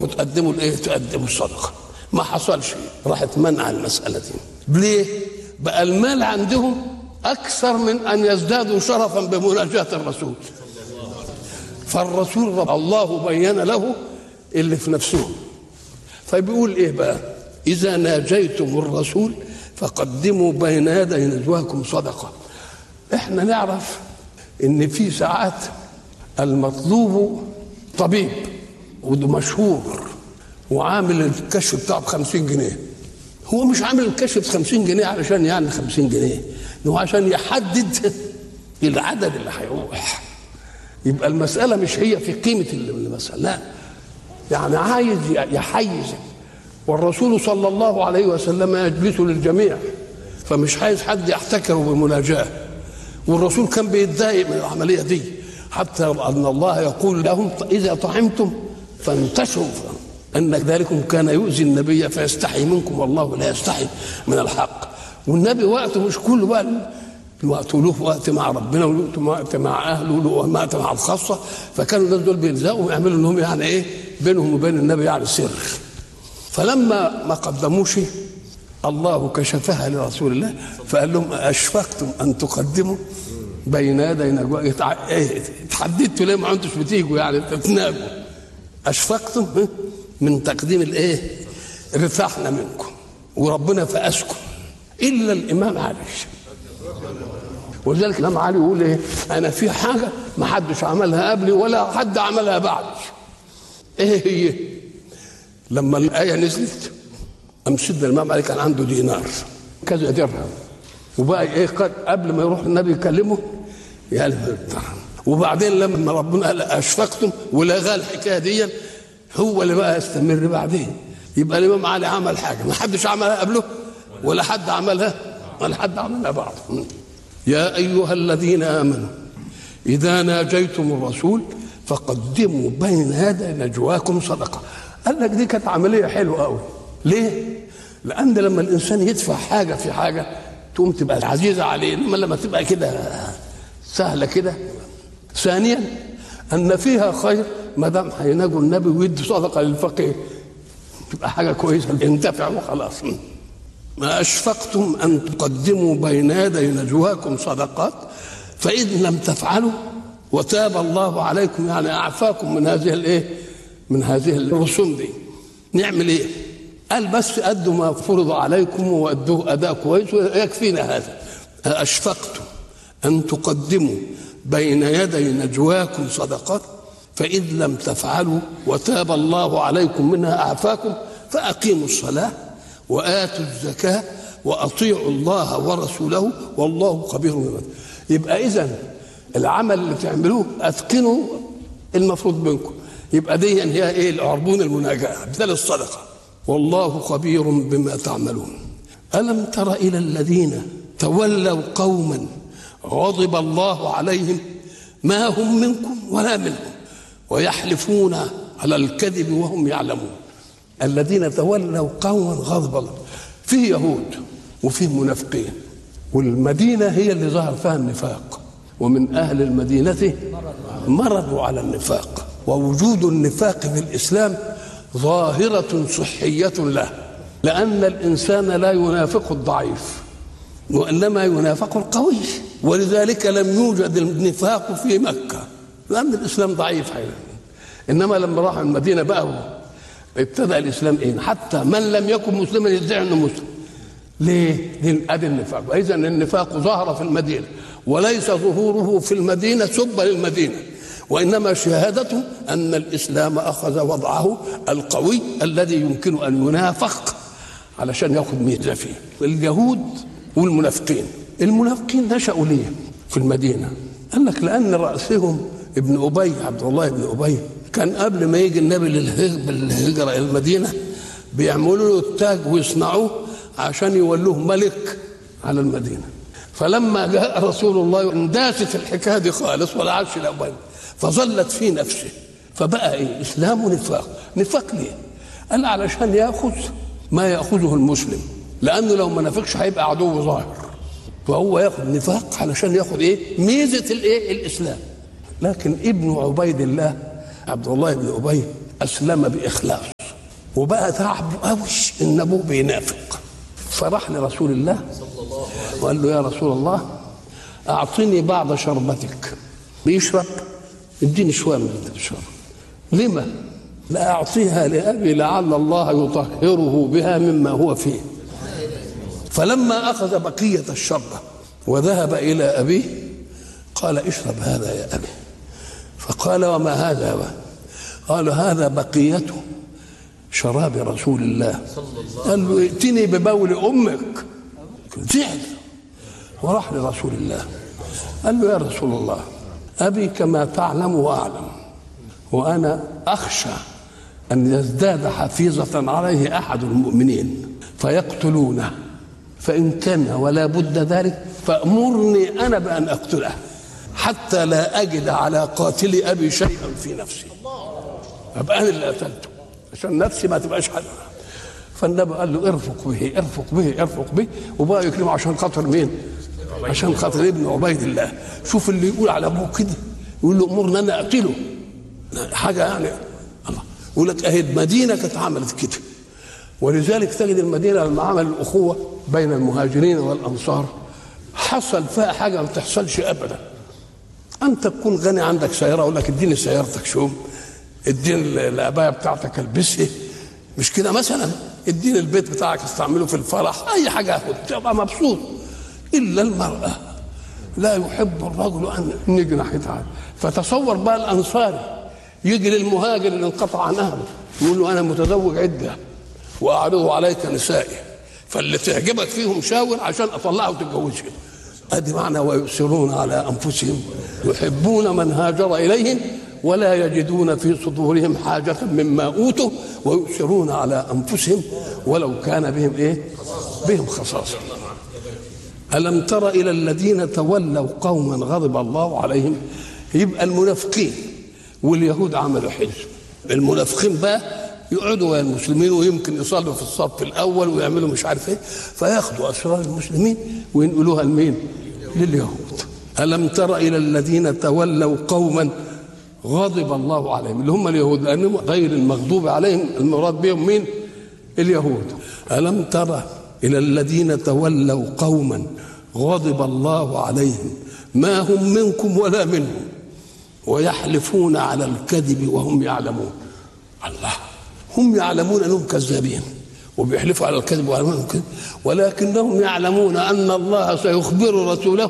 وتقدموا الايه تقدموا الصدقه ما حصلش راحت منع المساله دي ليه بقى المال عندهم اكثر من ان يزدادوا شرفا بمناجاه الرسول فالرسول رب الله بين له اللي في نفسهم فبيقول ايه بقى اذا ناجيتم الرسول فقدموا بين يدي نجواكم صدقه احنا نعرف ان في ساعات المطلوب طبيب وده مشهور وعامل الكشف بتاعه ب 50 جنيه هو مش عامل الكشف ب 50 جنيه علشان يعني 50 جنيه هو عشان يحدد العدد اللي هيروح يبقى المسألة مش هي في قيمة المسألة لا يعني عايز يحيز والرسول صلى الله عليه وسلم يجلس للجميع فمش عايز حد يحتكره بالمناجاة والرسول كان بيتضايق من العملية دي حتى أن الله يقول لهم إذا طعمتم فانتشروا أن ذلكم كان يؤذي النبي فيستحي منكم والله لا يستحي من الحق والنبي وقته مش كله بقى وقت له وقت مع ربنا وله وقت مع اهله وله وقت مع الخاصه فكانوا الناس دول بيلزقوا ويعملوا انهم يعني ايه بينهم وبين النبي يعني سر فلما ما قدموش الله كشفها لرسول الله فقال لهم اشفقتم ان تقدموا بين يدي نجوى ايه اتحددتوا ليه ما انتوش بتيجوا يعني تتناجوا اشفقتم من تقديم الايه ارتحنا منكم وربنا فاسكم الا الامام علي ولذلك الامام علي يقول ايه انا في حاجه ما حدش عملها قبلي ولا حد عملها بعدي ايه هي لما الايه نزلت ام سيدنا الامام علي كان عنده دينار كذا درهم وبقى ايه قبل ما يروح النبي يكلمه يا الدرهم وبعدين لما ربنا قال اشفقتم ولغى الحكايه دي هو اللي بقى يستمر بعدين يبقى الامام علي عمل حاجه ما حدش عملها قبله ولا حد عملها ولا حد عملها بعده يا ايها الذين امنوا اذا ناجيتم الرسول فقدموا بين يدي نجواكم صدقه قال لك دي كانت عمليه حلوه قوي ليه لان لما الانسان يدفع حاجه في حاجه تقوم تبقى عزيزه عليه انما لما تبقى كده سهله كده ثانيا ان فيها خير ما دام هيناجوا النبي ويدي صدقه للفقير تبقى حاجه كويسه ينتفع وخلاص ما أشفقتم أن تقدموا بين يدي نجواكم صدقات فإن لم تفعلوا وتاب الله عليكم يعني أعفاكم من هذه الإيه؟ من هذه الرسوم دي نعمل إيه؟ قال بس أدوا ما فرض عليكم وأدوه أداء كويس ويكفينا هذا أشفقتم أن تقدموا بين يدي نجواكم صدقات فإذ لم تفعلوا وتاب الله عليكم منها أعفاكم فأقيموا الصلاة وآتوا الزكاة وأطيعوا الله ورسوله والله خبير بما يبقى إذا العمل اللي بتعملوه أتقنوا المفروض منكم يبقى دي هي إيه العربون المناجاة بدل الصدقة والله خبير بما تعملون ألم تر إلى الذين تولوا قوما غضب الله عليهم ما هم منكم ولا منهم ويحلفون على الكذب وهم يعلمون الذين تولوا قوما غضب الله فيه يهود وفيه منافقين والمدينة هي اللي ظهر فيها النفاق ومن أهل المدينة مرضوا على النفاق ووجود النفاق في الإسلام ظاهرة صحية له لأن الإنسان لا ينافق الضعيف وإنما ينافق القوي ولذلك لم يوجد النفاق في مكة لأن الإسلام ضعيف حيث. إنما لما راح المدينة بقى ابتدأ الإسلام إيه حتى من لم يكن مسلما يدعي أنه مسلم ليه؟ ادي النفاق اذا النفاق ظهر في المدينه وليس ظهوره في المدينه سب للمدينه وانما شهادته ان الاسلام اخذ وضعه القوي الذي يمكن ان ينافق علشان ياخذ ميزه فيه اليهود والمنافقين المنافقين نشأوا ليه في المدينه قال لك لان راسهم ابن ابي عبد الله بن ابي كان قبل ما يجي النبي للهجره الى المدينه بيعملوا له التاج ويصنعوه عشان يولوه ملك على المدينه فلما جاء رسول الله انداست الحكايه دي خالص ولا عادش الاول فظلت في نفسه فبقى ايه اسلام ونفاق نفاق ليه قال علشان ياخذ ما ياخذه المسلم لانه لو ما نافقش هيبقى عدو ظاهر فهو ياخذ نفاق علشان ياخذ ايه ميزه الايه الاسلام لكن ابن عبيد الله عبد الله بن ابي اسلم باخلاص وبقى تعب قوي ان ابوه بينافق فراح لرسول الله وقال له يا رسول الله اعطني بعض شربتك بيشرب اديني شويه من اللي بتشرب لما لا اعطيها لابي لعل الله يطهره بها مما هو فيه فلما اخذ بقيه الشربه وذهب الى ابيه قال اشرب هذا يا ابي فقال وما هذا قال هذا بقيه شراب رسول الله قال له ائتني ببول امك زعل وراح لرسول الله قال له يا رسول الله ابي كما تعلم واعلم وانا اخشى ان يزداد حفيظه عليه احد المؤمنين فيقتلونه فان كان ولا بد ذلك فامرني انا بان اقتله حتى لا اجد على قاتل ابي شيئا في نفسي ابقى انا اللي قتلته عشان نفسي ما تبقاش حد فالنبي قال له ارفق به ارفق به ارفق به وبقى يكلمه عشان خاطر مين؟ عشان خاطر ابن عبيد الله شوف اللي يقول على ابوه كده يقول له امرنا انا اقتله حاجه يعني الله يقول لك اهي المدينه كانت عملت كده ولذلك تجد المدينه لما عمل الاخوه بين المهاجرين والانصار حصل فيها حاجه ما بتحصلش ابدا انت تكون غني عندك سياره اقول لك اديني سيارتك شوم اديني العبايه بتاعتك البسها مش كده مثلا اديني البيت بتاعك استعمله في الفرح اي حاجه تبقى مبسوط الا المراه لا يحب الرجل ان يجي ناحيتها فتصور بقى الانصاري يجي للمهاجر اللي انقطع عن اهله يقول له انا متزوج عده واعرض عليك نسائي فاللي تعجبك فيهم شاور عشان اطلعه وتتجوزها ادي معنى ويؤثرون على انفسهم يحبون من هاجر اليهم ولا يجدون في صدورهم حاجة مما أوتوا ويؤثرون على أنفسهم ولو كان بهم إيه؟ بهم خصاصة ألم تر إلى الذين تولوا قوما غضب الله عليهم يبقى المنافقين واليهود عملوا حزب المنافقين بقى يقعدوا ويا المسلمين ويمكن يصلوا في الصف الاول ويعملوا مش عارف ايه فياخدوا اسرار المسلمين وينقلوها لمين؟ لليهود الم تر الى الذين تولوا قوما غضب الله عليهم اللي هم اليهود لانهم غير المغضوب عليهم المراد بهم مين؟ اليهود الم تر الى الذين تولوا قوما غضب الله عليهم ما هم منكم ولا منهم ويحلفون على الكذب وهم يعلمون الله هم يعلمون انهم كذابين وبيحلفوا على الكذب ويعلمون كذب ولكنهم يعلمون ان الله سيخبر رسوله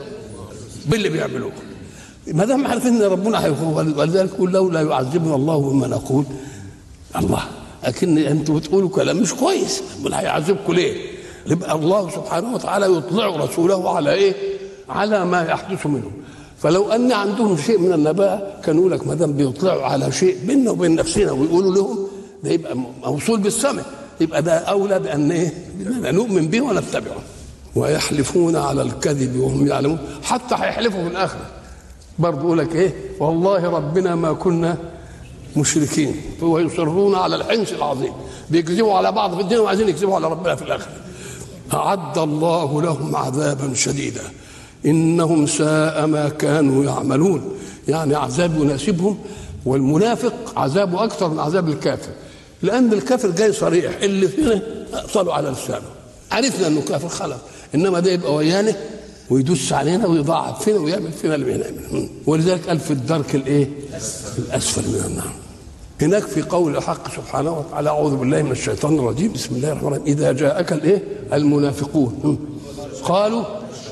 باللي بيعملوه ما دام عارفين ان ربنا هيخبر ولذلك يقول لولا يعذبنا الله بما نقول الله لكن انتوا بتقولوا كلام مش كويس امال هيعذبكم ليه؟ يبقى الله سبحانه وتعالى يطلع رسوله على ايه؟ على ما يحدث منهم فلو ان عندهم شيء من النباهه كانوا يقول لك ما دام بيطلعوا على شيء بيننا وبين نفسنا ويقولوا لهم ده يبقى موصول بالسمع يبقى ده اولى بان ايه؟ باننا نؤمن به ونتبعه ويحلفون على الكذب وهم يعلمون حتى هيحلفوا في الاخره برضه يقول لك ايه؟ والله ربنا ما كنا مشركين ويصرون على الحنس العظيم بيكذبوا على بعض في الدنيا وعايزين يكذبوا على ربنا في الاخره أعد الله لهم عذابا شديدا إنهم ساء ما كانوا يعملون يعني عذاب يناسبهم والمنافق عذابه أكثر من عذاب الكافر لأن الكافر جاي صريح اللي فينا طلعوا على لسانه عرفنا أنه كافر خلاص إنما ده يبقى ويانا ويدس علينا ويضاعف فينا ويعمل فينا اللي بيعمل ولذلك قال في الدرك الايه؟ الاسفل من النار هناك في قول الحق سبحانه وتعالى اعوذ بالله من الشيطان الرجيم بسم الله الرحمن الرحيم اذا جاءك الايه المنافقون قالوا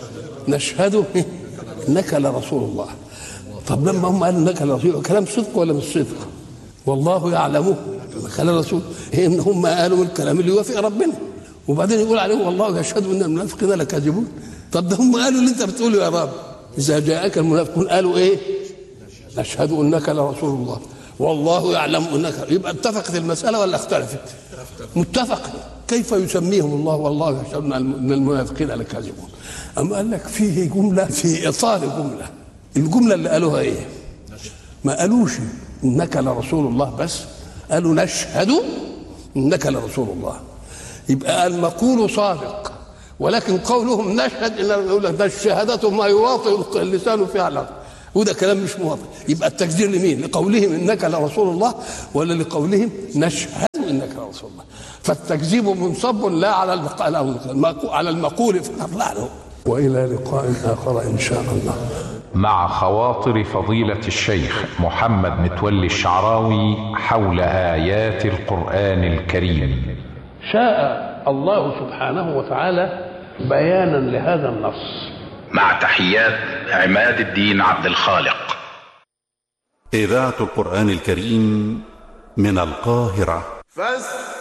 نشهد انك لرسول الله طب لما هم قالوا انك لرسول كلام صدق ولا مش صدق والله يعلمه انك لرسول ان هم قالوا الكلام اللي يوافق ربنا وبعدين يقول عليهم والله يشهد ان المنافقين لكاذبون طب ده هم قالوا اللي انت بتقوله يا رب اذا جاءك المنافقون قالوا ايه نشهد انك لرسول الله والله يعلم انك يبقى اتفقت المساله ولا اختلفت؟ متفق كيف يسميهم الله والله يشهد ان المنافقين لكاذبون اما قال لك فيه جمله في اطار جمله الجمله اللي قالوها ايه؟ ما قالوش انك لرسول الله بس قالوا نشهد انك لرسول الله يبقى المقول صادق ولكن قولهم نشهد ان يقول لك ده الشهاده ما يواطئ اللسان فعلا وده كلام مش موافق يبقى التكذيب لمين؟ لقولهم انك لرسول الله ولا لقولهم نشهد انك رسول الله فالتكذيب منصب لا على المقول على المقول فقط لا له والى لقاء اخر ان شاء الله مع خواطر فضيلة الشيخ محمد متولي الشعراوي حول آيات القرآن الكريم شاء الله سبحانه وتعالى بيانا لهذا النص مع تحيات عماد الدين عبد الخالق إذاعة القرآن الكريم من القاهرة فاستمعوا